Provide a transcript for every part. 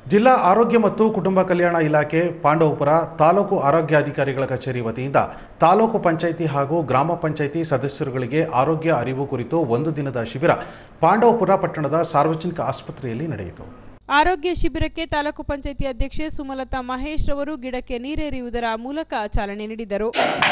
ಜಿಲ್ಲಾ ಆರೋಗ್ಯ ಮತ್ತು ಕುಟುಂಬ ಕಲ್ಯಾಣ ಇಲಾಖೆ ಪಾಂಡವಪುರ ತಾಲೂಕು ಆರೋಗ್ಯಾಧಿಕಾರಿಗಳ ಕಚೇರಿ ವತಿಯಿಂದ ತಾಲೂಕು ಪಂಚಾಯಿತಿ ಹಾಗೂ ಗ್ರಾಮ ಪಂಚಾಯಿತಿ ಸದಸ್ಯರುಗಳಿಗೆ ಆರೋಗ್ಯ ಅರಿವು ಕುರಿತು ಒಂದು ದಿನದ ಶಿಬಿರ ಪಾಂಡವಪುರ ಪಟ್ಟಣದ ಸಾರ್ವಜನಿಕ ಆಸ್ಪತ್ರೆಯಲ್ಲಿ ನಡೆಯಿತು ಆರೋಗ್ಯ ಶಿಬಿರಕ್ಕೆ ತಾಲೂಕು ಪಂಚಾಯಿತಿ ಅಧ್ಯಕ್ಷೆ ಸುಮಲತಾ ಮಹೇಶ್ ರವರು ಗಿಡಕ್ಕೆ ನೀರೆರೆಯುವುದರ ಮೂಲಕ ಚಾಲನೆ ನೀಡಿದರು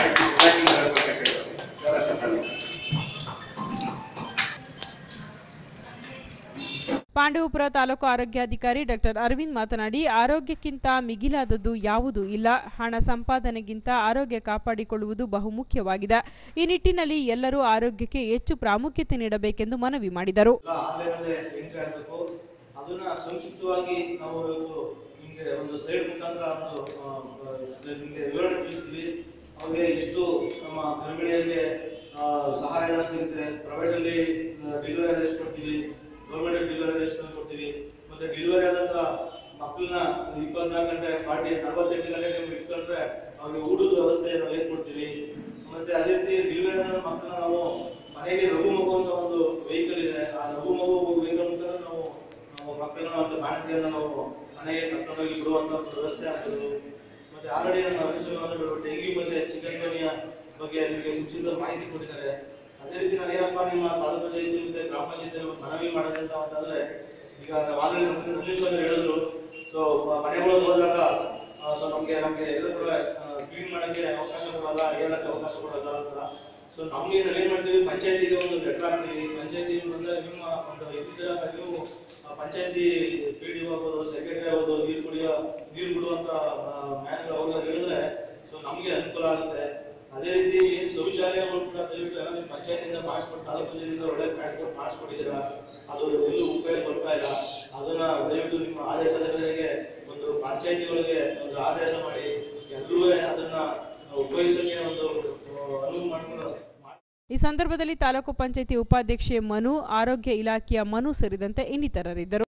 ಪಾಂಡವಪುರ ತಾಲೂಕು ಆರೋಗ್ಯಾಧಿಕಾರಿ ಡಾಕ್ಟರ್ ಅರವಿಂದ್ ಮಾತನಾಡಿ ಆರೋಗ್ಯಕ್ಕಿಂತ ಮಿಗಿಲಾದದ್ದು ಯಾವುದೂ ಇಲ್ಲ ಹಣ ಸಂಪಾದನೆಗಿಂತ ಆರೋಗ್ಯ ಕಾಪಾಡಿಕೊಳ್ಳುವುದು ಬಹುಮುಖ್ಯವಾಗಿದೆ ಈ ನಿಟ್ಟಿನಲ್ಲಿ ಎಲ್ಲರೂ ಆರೋಗ್ಯಕ್ಕೆ ಹೆಚ್ಚು ಪ್ರಾಮುಖ್ಯತೆ ನೀಡಬೇಕೆಂದು ಮನವಿ ಮಾಡಿದರು ಎಲ್ಲ ಆನ್ಲೈನಲ್ಲೇ ಎಂಟ್ರಿ ಆಗಬೇಕು ಅದನ್ನ ಸಂಕ್ಷಿಪ್ತವಾಗಿ ನಾವು ಇವತ್ತು ನಿಮಗೆ ಒಂದು ಸ್ಲೈಡ್ ಮುಖಾಂತರ ಒಂದು ಆ, ಆ, ನಿಮಗೆ ವಿವರಣೆ ತಿಳಿಸ್ತೀವಿ ಅವ್ರಿಗೆ ಎಷ್ಟು ನಮ್ಮ ಗರ್ಭಿಣಿಯರಿಗೆ ಆ, ಸಹಾಯಧನ ಸಿಗುತ್ತೆ ಪ್ರೈವೇಟ್ ಅಲ್ಲಿ ಡೆಲಿವರಿ ಆದ್ರೆ ಎಷ್ಟು ಕೊಡ್ತೀವಿ ಗೌರ್ಮೆಂಟ್ ಡೆಲಿವರಿ ಎಷ್ಟು ಕೊಡ್ತೀವಿ ಮತ್ತೆ ಡೆಲಿವರಿ ಆದಂತ ಮಕ್ಕಳನ್ನ ಇಪ್ಪತ್ನಾಲ್ಕು ಗಂಟೆ ಫಾರ್ಟಿ ನಲವತ್ತೆಂಟು ಗಂಟೆ ನೀವು ಇಟ್ಕೊಂಡ್ರೆ ಅವ್ರಿಗೆ ಊಟದ ವ್ಯವಸ್ಥೆ ನಾವು ಏನ್ ಕೊಡ್ತೀವಿ ಮತ್ತೆ ಅದೇ ರೀತಿ ಡೆಲಿವರಿ ಆದ ಮಕ್ಕಳನ್ನ ನಾವು ಮನೆಗೆ ಲಘು ಮಗು ಅಂತ ಒಂದು ವೆಹಿಕಲ್ ಇದೆ ಆ ಲಘು ಮಗು ವೆಹಿಕಲ್ ಮುಖಾಂತರ ನಾವು ನಾವು ಮಕ್ಕಳನ್ನ ಮತ್ತು ಬಾಣತಿಯನ್ನ ನಾವು ಮನೆಗೆ ಕರ್ಕೊಂಡೋಗಿ ಬಿಡುವಂತ ಒಂದು ವ್ಯವಸ್ಥೆ ಆಗ್ತದೆ ಮತ್ತೆ ಆಲ್ರೆಡಿ ನಮ್ಮ ಅನುಷ್ಠಾನಗಳು ಡೆಂಗ್ಯೂ ಮತ್ತೆ ಚಿಕನ್ ಗುನಿಯಾ ಬಗ್ಗೆ ನಿಮಗೆ ಮುಂಚಿತ ಮಾಹಿತಿ ಕೊಟ್ಟಿದ್ದಾರೆ ಅದೇ ರೀತಿ ನಾನು ಏನಪ್ಪ ನಿಮ್ಮ ತಾಲೂಕು ಪಂಚಾಯತಿ ಮತ್ತೆ ಗ್ರಾಮ ಪಂಚಾಯತಿ ಮನವಿ ಮಾಡೋದಂತ ಅಂತಂದ್ರೆ ಈಗ ಆಲ್ರೆಡಿ ಮುಖ್ಯಮಂತ್ರಿ ಹೇಳಿದ್ರು ಸೊ ಮನೆಗಳು ಹೋದಾಗ ಸೊ ನಮ್ಗೆ ನಮ್ಗೆ ಎಲ್ಲ ಕೂಡ ಕ್ಲೀನ್ ಮಾಡಕ್ಕೆ ಅವಕಾಶ ಕೊಡಲ್ಲ ಹೇಳಕ್ಕೆ ಅವಕಾಶ ಕೊಡಲ್ಲ ಅಂತ ಸೊ ನಮ್ಗೆ ನಾವು ಏನ್ ಮಾಡ್ತೀವಿ ಪಂಚಾಯತಿಗೆ ಒಂದು ಲೆಟರ್ ಹಾಕ್ತೀವಿ ಪಂಚಾಯತಿ ಬಂದ್ರೆ ನಿಮ್ಮ ಒಂದು ಇದ್ದಿದ್ದ ನೀವು ಪಂಚಾಯತಿ ಪಿ ಡಿ ಆಗ್ಬೋದು ಸೆಕ್ರೆಟರಿ ಆಗ್ಬೋದು ನೀರು ಕುಡಿಯೋ ನೀರು ಬಿಡುವಂತ ಮ್ಯಾನ್ಗಳು ಅವಾಗ ಹೇಳಿದ್ರೆ ಸೊ ನಮ್ಗೆ ಅನುಕೂಲ ಆಗುತ್ತೆ ಅದೇ ರೀತಿ ಏನ್ ಶೌಚಾಲಯಗಳು ಕೂಡ ದಯವಿಟ್ಟು ಎಲ್ಲ ನಿಮ್ಮ ಪಂಚಾಯತಿಯಿಂದ ಮಾಡಿಸ್ಕೊಟ್ಟು ತಾಲೂಕು ಪಂಚಾಯತಿಯಿಂದ ಒಳ್ಳೆ ಕಾರ್ಯಕ್ರಮ ಮಾಡಿಸ್ಕೊಟ್ಟಿದ್ದೀರಾ ಅದು ಎಲ್ಲೂ ಉಪಯೋಗ ಬರ್ತಾ ಇಲ್ಲ ಅದನ್ನ ದಯವಿಟ್ಟು ನಿಮ್ಮ ಆದೇಶದ ಮೇರೆಗೆ ಒಂದು ಪಂಚಾಯತಿಗಳಿಗೆ ಒಂದು ಆದೇಶ ಮಾಡಿ ಎಲ್ಲರೂ ಅದನ್ನ ಉಪಯೋಗಿಸೋಕೆ ಒಂದು ಆ, ಅನುವು ಮಾಡ್ಕೊಂಡು ಈ ಸಂದರ್ಭದಲ್ಲಿ ತಾಲೂಕು ಪಂಚಾಯಿತಿ ಉಪಾಧ್ಯಕ್ಷೆ ಮನು ಆರೋಗ್ಯ ಇಲಾಖೆಯ ಮನು ಸೇರಿದಂತೆ ಇನ್ನಿತರರಿದ್ದರು